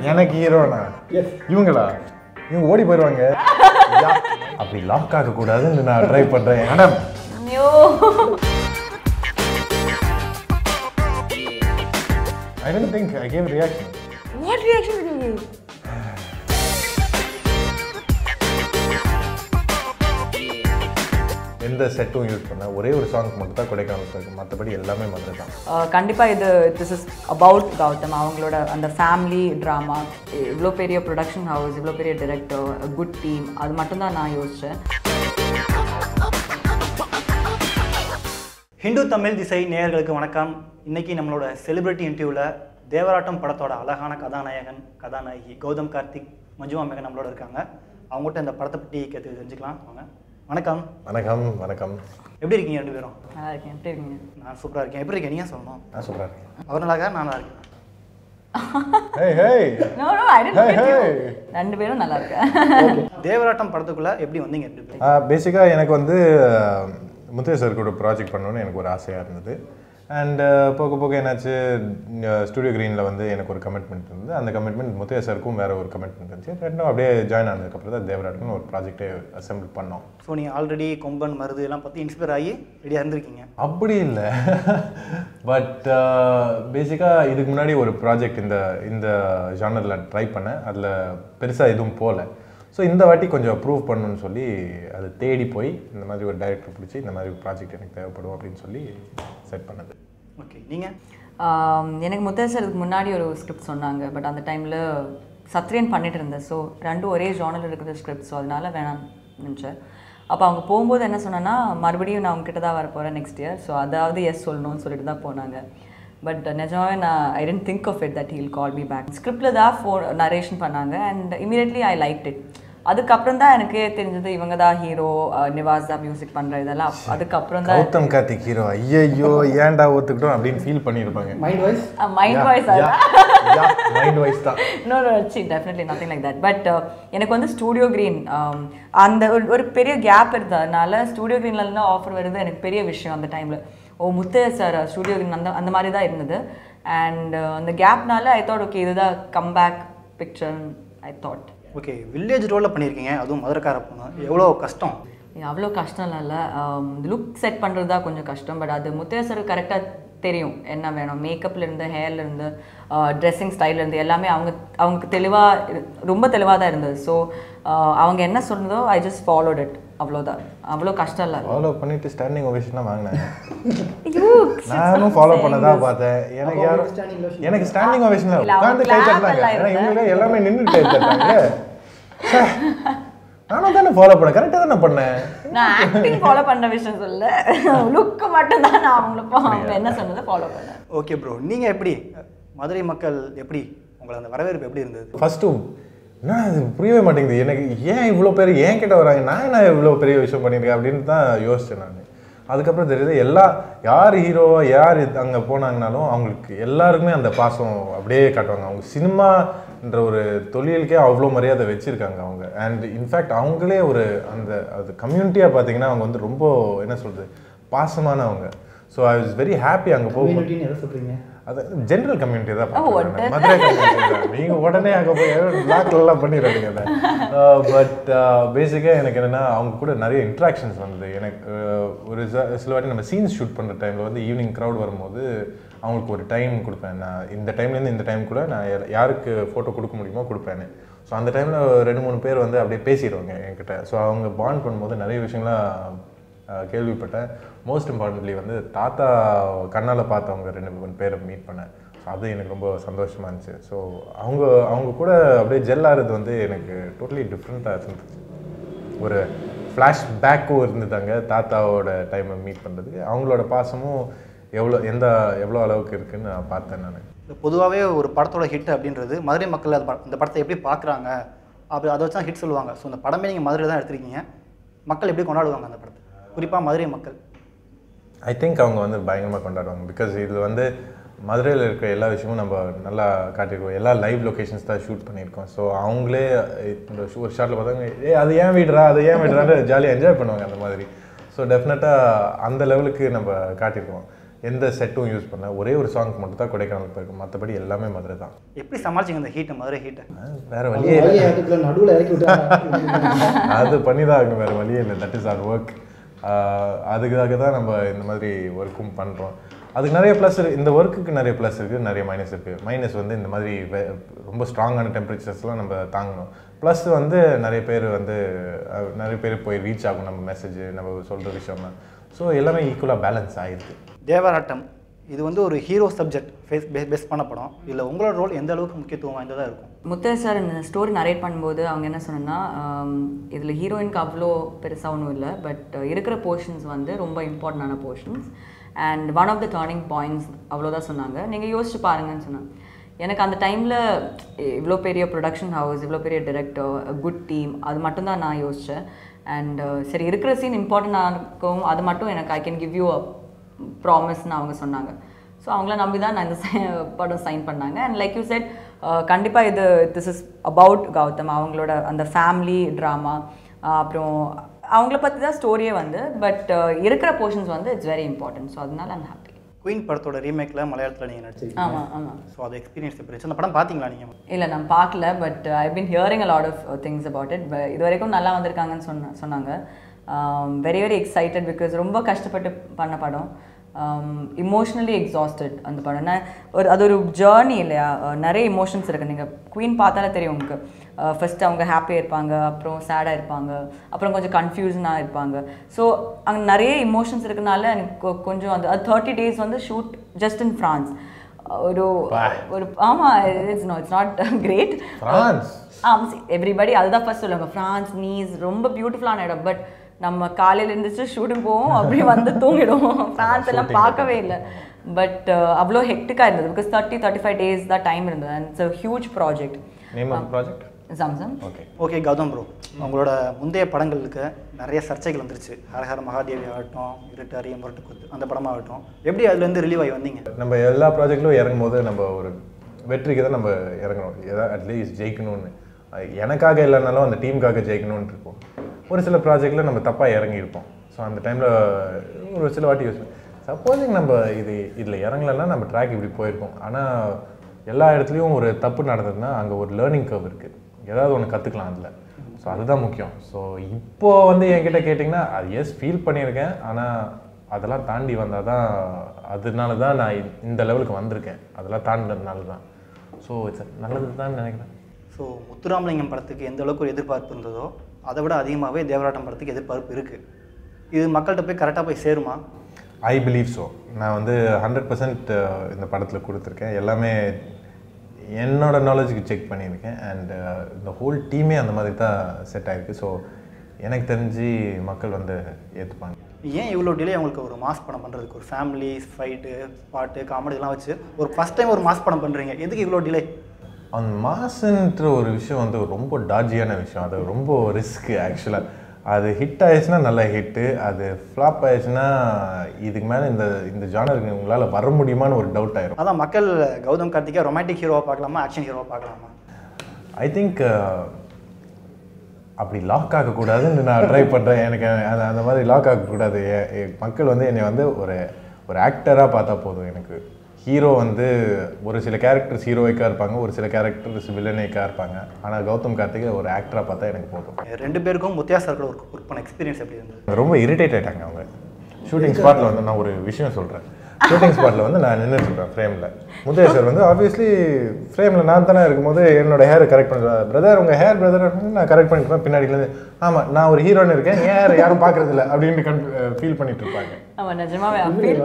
எனக்கு ஹீரோனா இவங்களா இவங்க ஓடி போயிடுவாங்க யா, அப்படி லாக் ஆக கூடாதுன்னு நான் ட்ரை பண்றேன் மேடம் ஐயோ I don't think I gave reaction what reaction did you give? எந்த செட்டும் யூஸ் பண்ண ஒரே ஒரு சாங் மட்டும் தான் கொடைக்கானல் இருக்கு மற்றபடி எல்லாமே மதுரை தான் Uh, கண்டிப்பா இது திஸ் இஸ் அபவுட் கௌதம் அவங்களோட அந்த ஃபேமிலி ட்ராமா இவ்வளோ பெரிய ப்ரொடக்ஷன் ஹவுஸ் இவ்வளோ பெரிய டிரெக்டர் குட் டீம் அது மட்டும்தான் நான் யோசித்தேன் ஹிந்து தமிழ் திசை நேயர்களுக்கு வணக்கம் இன்னைக்கு நம்மளோட செலிபிரிட்டி இன்டர்வியூவில் தேவராட்டம் படத்தோட அழகான கதாநாயகன் கதாநாயகி கௌதம் கார்த்திக் மஞ்சுமா மேகன் நம்மளோட இருக்காங்க அவங்ககிட்ட இந்த படத்தை பற்றி கேட்டு தெரிஞ்சுக்கலாம் வாங்க வணக்கம் வணக்கம் வணக்கம் எப்படி இருக்கீங்க ரெண்டு பேரும் நல்லா இருக்கேன் எப்படி இருக்கீங்க நான் சூப்பராக இருக்கேன் எப்படி இருக்கீங்க நீங்கள் சொல்லணும் நான் சூப்பராக இருக்கேன் அவர் நல்லா இருக்கா நான் நல்லா இருக்கேன் ஹே ஹே No, no, I didn't Hey, get you. hey. ரெண்டு பேரும் நல்லா இருக்கேன் தேவராட்டம் படத்துக்குள்ளே எப்படி வந்தீங்க ரெண்டு பேரும் பேசிக்காக எனக்கு வந்து முத்தைய சார் கூட ப்ராஜெக்ட் பண்ணணும்னு எனக்கு ஒரு ஆசையாக இருந்தது அண்ட் போக போக என்னாச்சு ஸ்டுடியோ க்ரீனில் வந்து எனக்கு ஒரு கமிட்மெண்ட் இருந்தது அந்த கமிட்மெண்ட் முத்தைய சாருக்கும் வேறு ஒரு கமிட்மெண்ட் இருந்துச்சு ரெண்டும் அப்படியே ஜாயின் ஆனதுக்கப்புறம் தான் தேவராட்னு ஒரு ப்ராஜெக்டே அசெம்பிள் பண்ணோம் ஸோ நீங்கள் ஆல்ரெடி கொம்பன் மருது எல்லாம் பற்றி இன்ஸ்பயர் ஆகி ரெடியாக இருந்திருக்கீங்க அப்படி இல்லை பட் பேசிக்காக இதுக்கு முன்னாடி ஒரு ப்ராஜெக்ட் இந்த இந்த ஜானரில் ட்ரை பண்ணேன் அதில் பெருசாக எதுவும் போகல ஸோ இந்த வாட்டி கொஞ்சம் ப்ரூவ் பண்ணணும்னு சொல்லி அது தேடி போய் இந்த மாதிரி ஒரு டைரக்டர் பிடிச்சி இந்த மாதிரி ஒரு ப்ராஜெக்ட் எனக்கு தேவைப்படும் அப்படின்னு சொல்லி செட் பண்ணது ஓகே நீங்கள் ஆம், எனக்கு முத்தேசருக்கு முன்னாடி ஒரு ஸ்கிரிப்ட் சொன்னாங்க பட் அந்த டைமில் சத்ரியன் பண்ணிட்டு இருந்தேன் ஸோ ரெண்டும் ஒரே ஜானல் இருக்கிற ஸ்கிரிப்ட் ஸோ அதனால வேணாம் நினச்சேன் அப்போ அவங்க போகும்போது என்ன சொன்னேன்னா மறுபடியும் நான் உங்ககிட்ட தான் வர போகிறேன் நெக்ஸ்ட் இயர் ஸோ அதாவது எஸ் சொல்லணும்னு சொல்லிட்டு தான் போனாங்க பட் நிஜமாவே நான் I didn't think of it that he'll call me back ஸ்கிரிப்டில் தான் ஃபோ நரேஷன் பண்ணாங்க and immediately I like it அதுக்கப்புறம் தான் எனக்கே தெரிஞ்சது இவங்க தான் ஹீரோ நிவாஸ் தான் மியூசிக் பண்ணுற இதெல்லாம் அதுக்கப்புறம் தான் கௌதம் கார்த்திக் ஹீரோ ஐயையோ ஏன்டா ஒத்துக்கிட்டோம் அப்படின்னு ஃபீல் பண்ணியிருப்பாங்க mind wise mind voice mind wise தான் no no see definitely nothing like that but எனக்கு வந்து ஸ்டூடியோ க்ரீன் அந்த ஒரு ஒரு பெரிய கேப் இருந்ததுனால ஸ்டூடியோ க்ரீன்லேருந்து ஆஃபர் வருது எனக்கு பெரிய விஷயம் அந்த டைமில் oh Muthaiya sir studio green அந்த அந்த மாதிரி தான் இருந்தது அண்ட் அந்த கேப்னால ஐ தாட் ஓகே இதுதான் comeback picture I thought okay village ரோலில் பண்ணியிருக்கீங்க அதுவும் மதுரைக்கார பொண்ணு எவ்வளோ கஷ்டம் அவ்வளோ கஷ்டம் இல்லை லுக் செட் பண்ணுறது தான் கொஞ்சம் கஷ்டம் பட் அது முத்தைய சார் கரெக்டாக தெரியும் என்ன வேணும் மேக்கப்ல இருந்து ஹேர்ல இருந்து ட்ரெஸ்ஸிங் ஸ்டைல்ல இருந்து எல்லாமே அவங்க அவங்களுக்கு தெளிவாக ரொம்ப தெளிவாக தான் இருந்தது ஸோ அவங்க என்ன சொன்னதோ ஐ ஜஸ்ட் ஃபாலோட் இட் அவ்வளோதான் அவ்வளோ கஷ்டம் இல்லை ஃபாலோ பண்ணிட்டு ஸ்டாண்டிங் ஓவேஷன்லாம் வாங்கினேன் ஐயோ, நானும் ஃபாலோ பண்ணதா பார்த்தேன் எனக்கு யாரும் எனக்கு ஸ்டாண்டிங் ஓவேஷன்ல இல்ல, அவங்க உட்கார்ந்து கை clap தட்டலாங்க எல்லாம் ஏன்னா இல்ல. இவங்க எல்லாமே நின்று கை தட்டாங்க ச்சே, நானும் தானே ஃபாலோ பண்ணேன் கரெக்டாக தானே பண்ணேன் நான் ஆக்டிங் ஃபாலோ பண்ண விஷயம் சொல்ல லுக்கு மட்டும் தான் நான் அவங்களுக்கு அவங்க என்ன சொன்னதை ஃபாலோ பண்ணேன் ஓகே ப்ரோ நீங்கள் எப்படி மதுரை மக்கள் எப்படி உங்களை அந்த வரவேற்பு எப்படி இருந்தது ஃபஸ்ட்டு என்ன இது புரியவே மாட்டேங்குது எனக்கு ஏன் இவ்வளோ பேர் ஏன் கிட்ட வராங்க நான் என்ன இவ்வளோ பெரிய விஷயம் பண்ணியிருக்கேன் அப்படின்னு தான் யோசிச்சேன் நான் அதுக்கப்புறம் தெரியுது எல்லா யார் ஹீரோவோ யார் அங்கே போனாங்கனாலும் அவங்களுக்கு எல்லாருக்குமே அந்த பாசம் அப்படியே காட்டுவாங்க அவங்க சினிமான்ற ஒரு தொழிலுக்கே அவ்வளோ மரியாதை வச்சுருக்காங்க அவங்க அண்ட் இன்ஃபேக்ட் அவங்களே ஒரு அந்த அது கம்யூனிட்டியாக பார்த்தீங்கன்னா அவங்க வந்து ரொம்ப என்ன சொல்கிறது பாசமானவங்க so I was very happy அங்கே போகும்போது எதை சொல்கிறீங்க அது ஜென்ரல் கம்யூனிட்டி தான் ஓ, பார்க்கிறேன் நான். மதுரை கம்யூனிட்டி தான் நீங்க உடனே அங்கே போய் பிளாக்லாம் பண்ணிடுறீங்க பட் பேசிக்காக எனக்கு என்னன்னா அவங்க கூட நிறைய இன்ட்ராக்ஷன்ஸ் வந்தது எனக்கு uh, ஒரு ச- சில வாட்டி நம்ம சீன்ஸ் ஷூட் பண்ணுற டைமில் வந்து ஈவினிங் க்ரௌட் வரும்போது அவங்களுக்கு ஒரு டைம் கொடுப்பேன் நான் இந்த டைம்லேருந்து இந்த டைம் கூட நான் யா- யாருக்கு ஃபோட்டோ கொடுக்க முடியுமோ கொடுப்பேன்னு ஸோ அந்த டைமில் ரெண்டு மூணு பேர் வந்து அப்படியே பேசிடுவாங்க என்கிட்ட ஸோ அவங்க பாண்ட் பண்ணும்போது நிறைய விஷயங்கள்லாம் அஹ் கேள்விப்பட்டேன் மோஸ்ட் இம்பார்ட்டன்ட்லி வந்து தாத்தா கண்ணால் பார்த்தவங்க ரெண்டு மூணு பேரை மீட் பண்ணேன் ஸோ அது எனக்கு ரொம்ப சந்தோஷமாக இருந்துச்சு ஸோ அவங்க அவங்க கூட அப்படியே ஜெல் ஆகிறது வந்து எனக்கு டோட்டலி டிஃப்ரெண்ட்டாக இருந்துச்சு ஒரு ஃப்ளாஷ் பேக்கும் இருந்ததாங்க தாத்தாவோட டைமை மீட் பண்ணுறதுக்கு அவங்களோட பாசமும் எவ்வளோ எந்த எவ்வளோ அளவுக்கு இருக்குன்னு நான் பார்த்தேன் நான் பொதுவாகவே ஒரு படத்தோட ஹிட் அப்படின்றது மதுரை மக்கள் அது ப- இந்த படத்தை எப்படி பார்க்குறாங்க அப்படி அதை வச்சு தான் ஹிட் சொல்லுவாங்க ஸோ இந்த படமே நீங்கள் மதுரை தான் எடுத்திருக்கீங்க மக்கள் எப்படி கொண்டாடுவாங்க அந்த படத்தை குறிப்பாக மதுரை மக்கள் ஐ திங்க் அவங்க வந்து பயங்கரமாக கொண்டாடுவாங்க பிகாஸ் இதில் வந்து மதுரையில் இருக்கிற எல்லா விஷயமும் நம்ம நல்லா காட்டியிருக்கோம் எல்லா லைவ் லொகேஷன்ஸ் தான் ஷூட் பண்ணியிருக்கோம் ஸோ அவங்களே இந்த ஷூ- ஒரு ஷாட்டில் பார்த்தாங்க ஏ அது ஏன் வீடுறா அது ஏன் வீடுறான்னு ஜாலியாக என்ஜாய் பண்ணுவாங்க அந்த மாதிரி ஸோ டெஃபினட்டாக அந்த லெவலுக்கு நம்ம காட்டியிருக்கோம் எந்த செட்டும் யூஸ் பண்ணல ஒரே ஒரு சாங்க்கு மட்டும் தான் கொடைக்கானல் போயிருக்கோம் மற்றபடி எல்லாமே மதுரை தான் எப்படி சமாளிச்சிங்க இந்த ஹீட்டை மதுரை ஹீட்டை அஹ் வேற வழியே இல்லை வழியை ஏற்றத்துல நடுவில் இறக்கி விட்டாங்க அது பண்ணி தான் ஆகணும் வேறு வழியே இல்லை தட் இஸ் ஆர் ஒர்க் அதுக்காக தான் நம்ம இந்த மாதிரி ஒர்க்கும் பண்ணுறோம் அதுக்கு நிறைய ப்ளஸ் இந்த ஒர்க்குக்கு நிறைய ப்ளஸ் இருக்குது நிறைய மைனஸ் இருக்குது மைனஸ் வந்து இந்த மாதிரி வே- ரொம்ப ஸ்ட்ராங்கான டெம்பரேச்சர்ஸ்லாம் நம்ம தாங்கணும் ப்ளஸ் வந்து நிறைய பேர் வந்து அஹ், நிறைய பேர் போய் ரீச் ஆகும் நம்ம மெசேஜ் நம்ம சொல்கிற விஷயம்லாம் ஸோ எல்லாமே ஈக்குவலாக பேலன்ஸ் ஆகிருக்கு தேவராட்டம் இது வந்து ஒரு hero subject face base base பண்ண படம் இதில் உங்களோட ரோல் எந்த அளவுக்கு முக்கியத்துவம் வாய்ந்ததாக இருக்கும் முத்தைய சார் இந்த ஸ்டோரி நரேட் பண்ணும்போது அவங்க என்ன சொன்னா இதில் ஹீரோயினுக்கு அவ்வளோ பெருசாக ஒன்றும் இல்லை பட் இருக்கிற போர்ஷன்ஸ் வந்து ரொம்ப இம்பார்ட்டண்டான portions and one of the turning points அவ்வளோதான் சொன்னாங்க நீங்கள் யோசிச்சு பாருங்கன்னு சொன்னாங்க எனக்கு அந்த டைமில் இவ்வளோ பெரிய ப்ரொடக்ஷன் ஹவுஸ் இவ்வளோ பெரிய டிரெக்டர் குட் டீம் அது மட்டும்தான் நான் யோசித்தேன் அண்ட் சரி இருக்கிற சீன் இம்பார்ட்டண்டாக இருக்கும் அது மட்டும் எனக்கு I can give you a ப்ராமிஸ்னு அவங்க சொன்னாங்க ஸோ அவங்கள நம்பி தான் நான் இந்த si- படம் சைன் பண்ணாங்க அண்ட் லைக் யூ செட் கண்டிப்பாக இது திஸ் இஸ் அபவுட் கௌதம் அவங்களோட அந்த ஃபேமிலி ட்ராமா அப்புறம் அவங்கள பற்றி தான் ஸ்டோரியே வந்து பட் இருக்கிற போர்ஷன்ஸ் வந்து இட்ஸ் வெரி இம்பார்ட்டன்ட் ஸோ அதனால ஐம் ஹாப்பி குயின் படத்தோட ரீமேக்கில் மலையாளத்தில் நீங்கள் நடிச்சிருக்கீங்க ஆமாம் ஆமாம் ஸோ அது எக்ஸ்பீரியன்ஸ் எப்படி இருந்துச்சு அந்த படம் பார்த்தீங்களா நீங்கள் இல்லை நான் பார்க்கல but I been hearing a lot of things about it இது வரைக்கும் நல்லா வந்திருக்காங்கன்னு சொன்ன சொன்னாங்க வெரி வெரி எக்ஸைட்டட் பிகாஸ் ரொம்ப கஷ்டப்பட்டு பண்ண படம் இமோஷ்னலி எக்ஸாஸ்டட் அந்த படம் நான் ஒரு அது ஒரு ஜேர்னி இல்லையா அஹ் நிறைய இமோஷன்ஸ் இருக்குது நீங்கள் குவீன் பார்த்தாலே தெரியும் உங்களுக்கு ஃபர்ஸ்ட் அவங்க ஹாப்பியாக இருப்பாங்க அப்புறம் சேடாக இருப்பாங்க அப்புறம் கொஞ்சம் கன்ஃபியூஷனாக இருப்பாங்க ஸோ அங்கே நிறைய இமோஷன்ஸ் இருக்கனால எனக்கு கொ- கொஞ்சம் அந்த அது தேர்ட்டி டேஸ் வந்து ஷூட் ஜஸ்ட் இன் ஃப்ரான்ஸ் ஒரு ஒரு ஆமாம் it's no it's not great France ஆம் எவ்ரிபடி அதுதான் ஃபர்ஸ்ட் சொல்லுவாங்க ஃப்ரான்ஸ் நீஸ் ரொம்ப பியூட்டிஃபுல்லான இடம் பட் நம்ம காலையில எழுந்திரிச்சு ஷூட்டிங் போவோம் அப்படியே வந்து தூங்கிடுவோம் ஃப்ரான்ஸ் எல்லாம் பார்க்கவே இல்லை பட் அவ்வளோ ஹெக்டிக்காக இருந்தது because thirty thirty five days தான் டைம் இருந்தது and it's huge project name of project Samsung okay okay Gautham bro உங்களோட முந்தைய படங்களுக்கு நிறைய சர்ச்சைகள் வந்துருச்சு ஹரஹர மகாதேவி ஆகட்டும் இருட்டு அரிய முரட்டு குத்து அந்த படமாகட்டும் எப்படி அதுலேருந்து ரிலீவ் ஆகி வந்தீங்க நம்ம எல்லா ப்ராஜெக்ட்லையும் இறங்கும் போது நம்ம ஒரு வெற்றிக்கு தான் நம்ம இறங்கணும் ஏதாவது அட்லீஸ்ட் ஜெயிக்கணும்னு அஹ் எனக்காக இல்லைனாலும் அந்த டீமுக்காக ஜெயிக்கணும்னு இருக்கும் ஒரு சில ப்ராஜெக்டில் நம்ம தப்பாக இறங்கியிருப்போம் ஸோ அந்த டைமில் ஒரு சில வாட்டி யோசிப்பேன் சப்போஸிங் நம்ம இது இதில் இறங்கலைன்னா நம்ம ட்ராக் இப்படி போயிருக்கோம் ஆனால் எல்லா இடத்துலையும் ஒரு தப்பு நடந்ததுன்னா அங்கே ஒரு லேர்னிங் கர்வ் இருக்குது ஏதாவது ஒன்று கற்றுக்கலாம் அதில் ஸோ அதுதான் முக்கியம் ஸோ இப்போ வந்து என்கிட்ட கேட்டிங்கன்னா அது எஸ் ஃபீல் பண்ணியிருக்கேன் ஆனால் அதெல்லாம் தாண்டி வந்தால் தான் அதனால தான் நான் இ- இந்த லெவலுக்கு வந்திருக்கேன் அதெல்லாம் தாண்டினதுனால தான் ஸோ இட்ஸ் நல்லது தான் நினைக்கிறேன் ஸோ முத்துராமலிங்கம் படத்துக்கு எந்த அளவுக்கு ஒரு எதிர்பார்ப்பு இருந்ததோ அதை விட அதிகமாகவே தேவராட்டம் படத்துக்கு எதிர்பார்ப்பு இருக்குது இது மக்கள்கிட்ட போய் கரெக்டாக போய் சேருமா ஐ பிலீவ் ஸோ நான் வந்து ஹண்ட்ரட் பர்சன்ட் இந்த படத்தில் கொடுத்துருக்கேன் எல்லாமே என்னோட நாலேஜுக்கு செக் பண்ணியிருக்கேன் அண்ட் இந்த ஹோல் டீமே அந்த மாதிரி தான் செட் ஆயிருக்கு ஸோ எனக்கு தெரிஞ்சு மக்கள் வந்து ஏற்றுப்பாங்க ஏன் இவ்வளோ டிலே உங்களுக்கு ஒரு மாஸ் படம் பண்ணுறதுக்கு ஒரு ஃபேமிலி ஃபைட்டு பாட்டு காமெடி எல்லாம் வச்சு ஒரு ஃபஸ்ட் டைம் ஒரு மாஸ் படம் பண்ணுறீங்க எதுக்கு இவ்வளோ டிலே அந்த மாசுன்ற ஒரு விஷயம் வந்து ரொம்ப டாஜியான விஷயம் அது ரொம்ப ரிஸ்க்கு ஆக்சுவலாக அது ஹிட் ஆயிடுச்சுன்னா நல்ல ஹிட்டு அது ஃப்ளாப் ஆயிடுச்சுன்னா இதுக்கு மேலே இந்த இந்த ஜானருக்கு உங்களால் வர முடியுமான்னு ஒரு டவுட் ஆயிரும் அதான் மக்கள் கௌதம் கார்த்திகா ரொமான்டிக் ஹீரோவை பார்க்கலாமா ஆக்ஷன் ஹீரோவை பார்க்கலாமா ஐ திங்க் அப்படி லாக் ஆகக்கூடாதுன்னு நான் ட்ரை பண்ணுறேன் எனக்கு அந்த அந்த மாதிரி லாக் ஆகக்கூடாது எ- எ- மக்கள் வந்து என்னை வந்து ஒரு ஒரு ஆக்டராக பார்த்தா போதும் எனக்கு ஹீரோ வந்து ஒரு சில கேரக்டர்ஸ் ஹீரோயிக்காக இருப்பாங்க ஒரு சில கேரக்டர்ஸ் வில்லனேக்காக இருப்பாங்க ஆனால் கௌதம் கார்த்திகை ஒரு ஆக்டராக பார்த்தா எனக்கு போதும் ரெண்டு பேருக்கும் முத்தியாச இருக்கிற ஒரு ஒர்க் பண்ண எக்ஸ்பீரியன்ஸ் எப்படி இருந்தது ரொம்ப இரிட்டேட் ஆயிட்டாங்க அவங்க ஷூட்டிங் ஸ்பாட்டில் வந்து நான் ஒரு விஷயம் சொல்கிறேன் ஷூட்டிங் ஸ்பாட்டில் வந்து நான் நின்றுட்டு இருப்பேன் ஃப்ரேமில் முத்தைய சார் வந்து ஆப்வியஸ்லி ஃப்ரேமில் நான் தானே இருக்கும்போது என்னோட ஹேரை கரெக்ட் பண்ணுவேன் பிரதர் உங்கள் ஹேர் பிரதர் நான் கரெக்ட் பண்ணிருப்பேன் பின்னாடிலேருந்து ஆமாம் நான் ஒரு ஹீரோன்னு இருக்கேன் என் hair யாரும் பார்க்கறது இல்லை அப்படின்னு கன் ஃபீல் பண்ணிட்டு இருப்பாங்க ஆமாம் நிஜமாவே அப்பீல்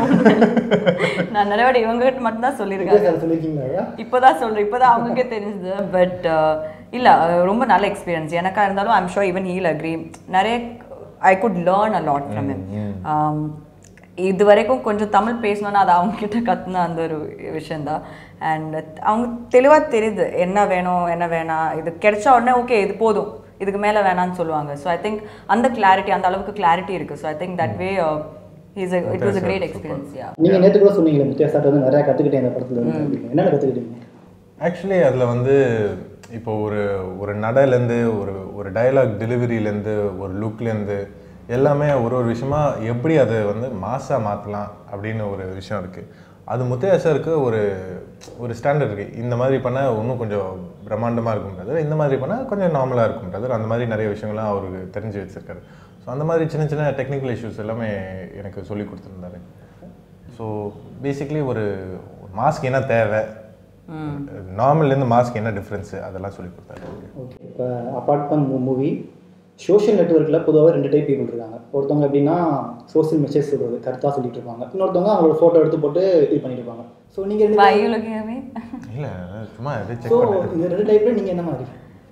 நான் நிறைய வாட்டி இவங்ககிட்ட மட்டும்தான் சொல்லியிருக்கேன் சார் சொல்லியிருக்கீங்களா இப்போதான் சொல்றேன் இப்போதான் அவங்களுக்கே தெரிஞ்சது பட் இல்லை ரொம்ப நல்ல எக்ஸ்பீரியன்ஸ் எனக்கா இருந்தாலும் I'm sure even he'll agree நிறைய I could learn a lot from him இது வரைக்கும் கொஞ்சம் தமிழ் பேசணும்னா அது அவங்க கிட்ட கத்துன அந்த ஒரு விஷயந்தான் அண்ட் அவங்க தெளிவாக தெரியுது என்ன வேணும் என்ன வேணாம் இது கிடைச்ச உடனே ஓகே இது போதும் இதுக்கு மேலே வேணாம்னு சொல்லுவாங்க ஸோ ஐ திங்க் அந்த கிளாரிட்டி அந்த அளவுக்கு கிளாரிட்டி இருக்குது so I think that way is it was a great experience yeah நீங்க நேத்து கூட சொன்னீங்களே முத்தியா சார் வந்து நிறைய கத்துக்கிட்டேன் இந்த படத்துல இருந்து அப்படின்னு. என்னென்ன கத்துக்கிட்டீங்க ஆக்சுவலி அதில் வந்து இப்போ ஒரு ஒரு நடையிலேருந்து ஒரு ஒரு டயலாக் டெலிவரியிலேருந்து ஒரு லுக்லேருந்து எல்லாமே ஒரு ஒரு விஷயமா எப்படி அதை வந்து மாசாக மாற்றலாம் அப்படின்னு ஒரு விஷயம் இருக்குது அது முத்தையா சாருக்கு ஒரு ஒரு ஸ்டாண்டர்ட் இருக்குது இந்த மாதிரி பண்ணால் இன்னும் கொஞ்சம் பிரம்மாண்டமாக இருக்கும்ன்றது இந்த மாதிரி பண்ணால் கொஞ்சம் நார்மலாக இருக்கும்ன்றது அந்த மாதிரி நிறைய விஷயங்கள்லாம் அவருக்கு தெரிஞ்சு வச்சிருக்காரு ஸோ அந்த மாதிரி சின்ன சின்ன டெக்னிக்கல் இஷ்யூஸ் எல்லாமே எனக்கு சொல்லி கொடுத்துருந்தாரு ஸோ பேசிக்லி ஒரு மாஸ்க் என்ன தேவை நார்மல்லேருந்து மாஸ்க் என்ன டிஃப்ரென்ஸு அதெல்லாம் சொல்லி கொடுத்தாரு ஓகே இப்போ அப்பார்ட் ஃப்ரம் மூவி சோஷியல் நெட்ஒர்க்கில் பொதுவாகவே ரெண்டு டைப் பீப்புள் இருக்காங்க ஒருத்தவங்க எப்படின்னா சோஷியல் மெசேஜ் சொல்கிறது கருத்தாக சொல்லிட்டு இருப்பாங்க இன்னொருத்தவங்க அவங்களோட ஃபோட்டோ எடுத்து போட்டு இது பண்ணிட்டு இருப்பாங்க ஸோ நீங்கள் ரெண்டு Why are you looking at me? இல்லை சும்மா எதை ஸோ செக் பண்ணேன் இந்த ரெண்டு டைப்பில் நீங்கள் என்ன மாதிரி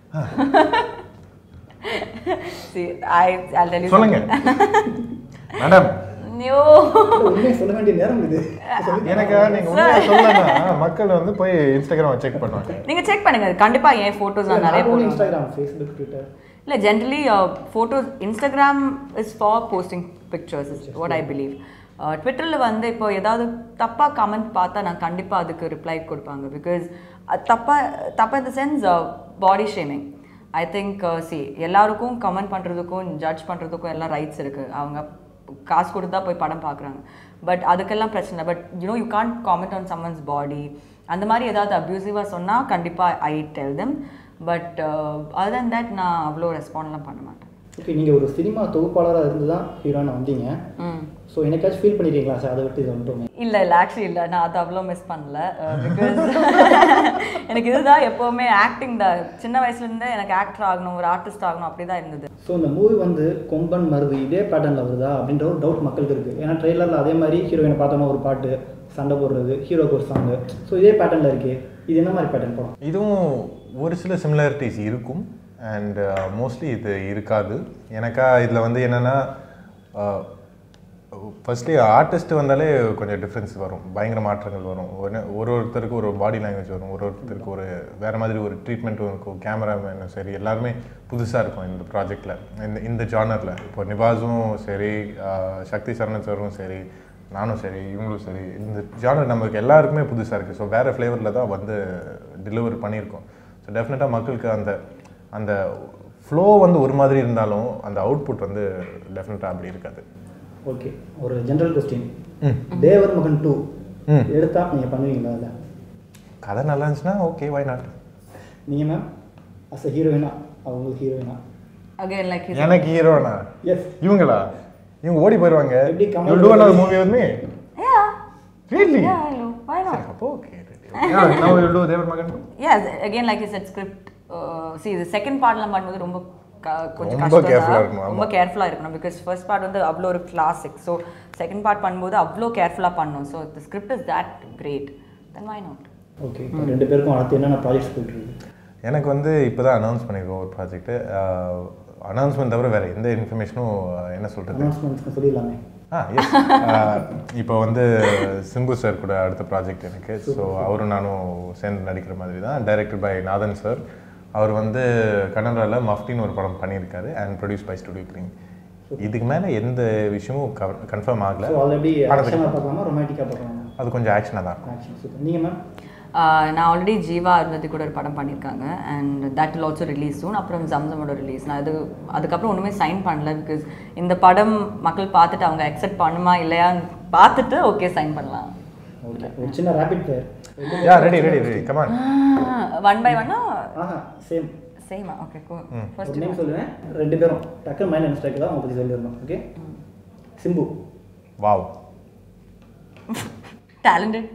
See, I, I'll tell you சொல்லுங்க மேடம் No. இல்ல, உண்மையை சொல்ல வேண்டிய நேரம் இது எனக்கு நீங்க உண்மையா சொல்லனா மக்கள் வந்து போய் இன்ஸ்டாகிராம் செக் பண்ணுவாங்க நீங்க செக் பண்ணுங்க கண்டிப்பா என் போட்டோஸ் நான் நிறைய போடுவேன் இன்ஸ்டாகிராம் ஃபேஸ்புக் ட்விட்டர் இல்லை generally photos Instagram is for posting pictures is what I believe ட்விட்டரில் வந்து இப்போ ஏதாவது தப்பாக கமெண்ட் பார்த்தா நான் கண்டிப்பாக அதுக்கு ரிப்ளை கொடுப்பாங்க பிகாஸ் தப்பாக தப்பாக இந்த sense body shaming I think see எல்லாருக்கும் கமெண்ட் பண்ணுறதுக்கும் ஜட்ஜ் பண்ணுறதுக்கும் எல்லாம் ரைட்ஸ் இருக்குது அவங்க காசு கொடுத்தா போய் படம் பார்க்குறாங்க பட் அதுக்கெல்லாம் பிரச்சனை but you know you can't comment on someone's body அந்த மாதிரி ஏதாவது அப்யூசிவாக சொன்னால் கண்டிப்பாக I tell them but other than that நான் அவ்வளோ ரெஸ்பாண்ட்லாம் பண்ண மாட்டேன் ஓகே நீங்கள் ஒரு சினிமா தொகுப்பாளராக இருந்து தான் ஹீரோன்னு வந்தீங்க ம் ஸோ எனக்காச்சும் ஃபீல் பண்ணிருக்கீங்களா சார் அதை விட்டு இது வந்துட்டோமே இல்லை இல்லை ஆக்சுவலி இல்லை நான் அதை அவ்வளோ மிஸ் பண்ணல பிகாஸ் எனக்கு இதுதான் எப்போவுமே ஆக்டிங் தான் சின்ன வயசுலேருந்தே எனக்கு ஆக்டர் ஆகணும் ஒரு ஆர்டிஸ்ட் ஆகணும் அப்படி தான் இருந்தது ஸோ இந்த மூவி வந்து கொம்பன் மருது இதே பேட்டர்னில் வருதா அப்படின்ற ஒரு டவுட் மக்களுக்கு இருக்குது ஏன்னா ட்ரெய்லரில் அதே மாதிரி ஹீரோயினை பார்த்தோன்னா ஒரு பாட்டு சண்டை போடுறது ஹீரோக்கு ஒரு சாங்கு ஸோ இதே பேட்டர்னில் இருக்கே இது என்ன மாதிரி பேட்டர்ன் படம் இதுவும் ஒரு சில சிமிலாரிட்டிஸ் இருக்கும் அண்ட் மோஸ்ட்லி இது இருக்காது எனக்கா இதில் வந்து என்னென்னா ஃபர்ஸ்ட்லி ஆர்டிஸ்ட் வந்தாலே கொஞ்சம் டிஃப்ரென்ஸ் வரும் பயங்கர மாற்றங்கள் வரும் ஒரு ஒரு ஒருத்தருக்கு ஒரு பாடி லாங்குவேஜ் வரும் ஒரு ஒருத்தருக்கு ஒரு வேறு மாதிரி ஒரு ட்ரீட்மெண்ட்டும் இருக்கும் கேமராமேனும் சரி எல்லாருமே புதுசாக இருக்கும் இந்த ப்ராஜெக்டில் இந்த இந்த ஜானரில் இப்போ நிவாஸும் சரி ஆஹ் சக்தி சரணன் சாரும் சரி நானும் சரி இவங்களும் சரி இந்த ஜானர் நமக்கு எல்லாருக்குமே புதுசாக இருக்குது ஸோ வேறு ஃப்ளேவரில் தான் வந்து டெலிவர் பண்ணியிருக்கோம் ஸோ டெஃபினட்டாக மக்களுக்கு அந்த அந்த ஃப்ளோ வந்து ஒரு மாதிரி இருந்தாலும் அந்த அவுட்புட் வந்து டெஃபினட்டாக அப்படி இருக்காது ஓகே ஒரு ஜென்ரல் கொஸ்டின் தேவர் மகன் டூ ம். எடுத்தா நீங்கள் பண்ணுவீங்களா அதில் கதை நல்லா இருந்துச்சுன்னா ஓகே வை நாட் நீங்கள் மேம் அஸ் அ ஹீரோயினா அவங்களுக்கு ஹீரோயினா அகைன் லைக் எனக்கு ஹீரோனா எஸ் இவங்களா இவங்க ஓடி போயிடுவாங்க எப்படி Kamal you do another movie with me Yeah. really Yeah, I know. Why not? அப்போ okay now you do Thevar Magan Yeah, again, like you said, script. Uh, see, the second partலாம் பண்ணும்போது ரொம்ப க- கொஞ்சம் ரொம்ப கஷ்டம் careful-ஆ தான். இருக்கணும், ஆமா. ரொம்ப கேர்ஃபுல்லாக இருக்கணும் பிகாஸ் ஃபர்ஸ்ட் பார்ட் வந்து அவ்வளோ ஒரு கிளாசிக் ஸோ செகண்ட் பார்ட் பண்ணும்போது அவ்வளோ கேர்ஃபுல்லாக பண்ணணும் so the script is that great then why not okay இப்போ ரெண்டு பேருக்கும் அடுத்து என்னென்ன ப்ராஜெக்ட்ஸ் போயிட்டு இருக்கு எனக்கு வந்து இப்போ தான் அனௌன்ஸ் பண்ணியிருக்கோம் ஒரு ப்ராஜெக்ட்டு அனௌன்ஸ்மெண்ட் தவிர வேறு எந்த இன்ஃபர்மேஷனும் என்ன சொல்கிறது அனௌன்ஸ்மெண்ட்ஸ் சொல்லிடலாமே ஆ எஸ் இப்போ வந்து சிம்பு சார் கூட அடுத்த ப்ராஜெக்ட் எனக்கு ஸோ அவரும் நானும் சேர்ந்து நடிக்கிற மாதிரி தான் டைரக்டட் பை நாதன் சார் அவர் வந்து கன்னடாவில் மஃப்டின்னு ஒரு படம் பண்ணியிருக்காரு and produce by studio green இதுக்கு மேலே எந்த விஷயமும் கன்ஃபார்ம் ஆகல ஸோ ஆல்ரெடி படத்துக்கு. ஆக்ஷனாக பார்க்கலாமா ரொமான்டிக்காக பார்க்கலாமா அது கொஞ்சம் ஆக்ஷனாக தான் இருக்கும் ஆக்ஷன் சூப்பர் நீங்கள் மேம் நான் ஆல்ரெடி ஜீவா இருந்தது கூட ஒரு படம் பண்ணியிருக்காங்க and that will also release soon அப்புறம் ஜம்சமோட ரிலீஸ் நான் அது அதுக்கப்புறம் ஒன்றுமே சைன் பண்ணல பிகாஸ் இந்த படம் மக்கள் பார்த்துட்டு அவங்க அக்செப்ட் பண்ணுமா இல்லையான்னு பார்த்துட்டு ஓகே சைன் பண்ணலாம் ஓகே ஒரு சின்ன rapid player yeah ready ready ready come on one by one ஆஹா சேம் சேமா ஓகே கோ ஒரு ஃபர்ஸ்ட் நேம் சொல்லுவேன் ரெண்டு பேரும் டக்குனு மைண்ட் என்ன ஸ்ட்ரைக் தான் அவங்க பற்றி சொல்லிடணும் okay Simbu wow talented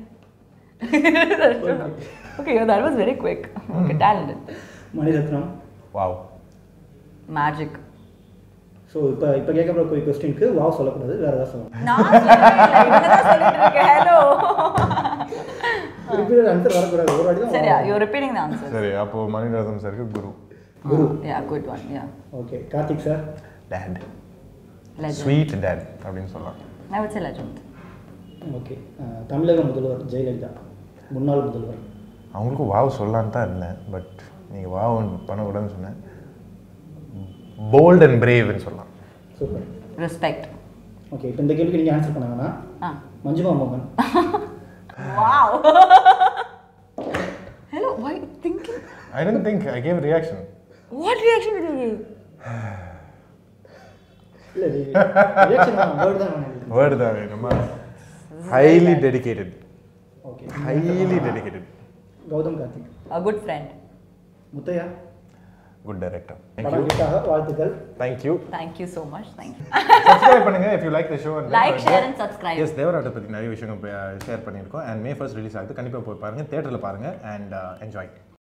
okay yeah, that was very quick okay talented Mani Ratnam wow magic so இப்போ இப்போ கேட்க போகிற கொஸ்டினுக்கு வாவ் சொல்லக்கூடாது வேறு ஏதாவது சொல்லலாம் நான் சொல்லவே இல்லை, இவங்க தான் சொல்லிட்டு இருக்கேன். hello ரிப்பீட்டட் ஆன்சர் வரக்கூடாது ஒரு வாட்டி தான் சரியா you're repeating the answer சரி அப்போ மணிரத்னம் சாருக்கு Guru Guru yeah good one yeah okay Karthik sir dad legend sweet dad அப்படின்னு சொல்லலாம் I would say legend okay தமிழக முதல்வர் ஜெயலலிதா முன்னாள் முதல்வர் அவங்களுக்கும் வாவ் சொல்லலான்னு தான் இருந்தேன் பட் நீங்கள் வாவ் பண்ணக்கூடாதுன்னு சொன்னேன் போல்ட் அண்ட் பிரேவ்னு சொல்லலாம் சூப்பர் respect ஓகே இப்போ இந்த கேள்விக்கு நீங்கள் ஆன்சர் பண்ணாங்கன்னா ah மஞ்சுமா மோகன் wow hello why you thinking I didn't think I gave reaction what reaction did you give இல்லை ரியாக்ஷன் தான் வேர்டு தான் வேணும் வேர்டு தான் வேணுமா highly dedicated okay highly dedicated Gautham Karthik a good friend Muthaiya good director படம் கிட்டாக வாழ்த்துக்கள் thank you thank you so much thank you subscribe பண்ணுங்க if you like the show and Like, share and subscribe. S தேவராட்டை பற்றி நிறைய விஷயங்கள் ஷேர் பண்ணியிருக்கோம் அண்ட் மே ஃபர்ஸ்ட் ரிலீஸ் ஆகுது கண்டிப்பாக போய் பாருங்க தேட்டரில் பாருங்க அண்ட் என்ஜாய்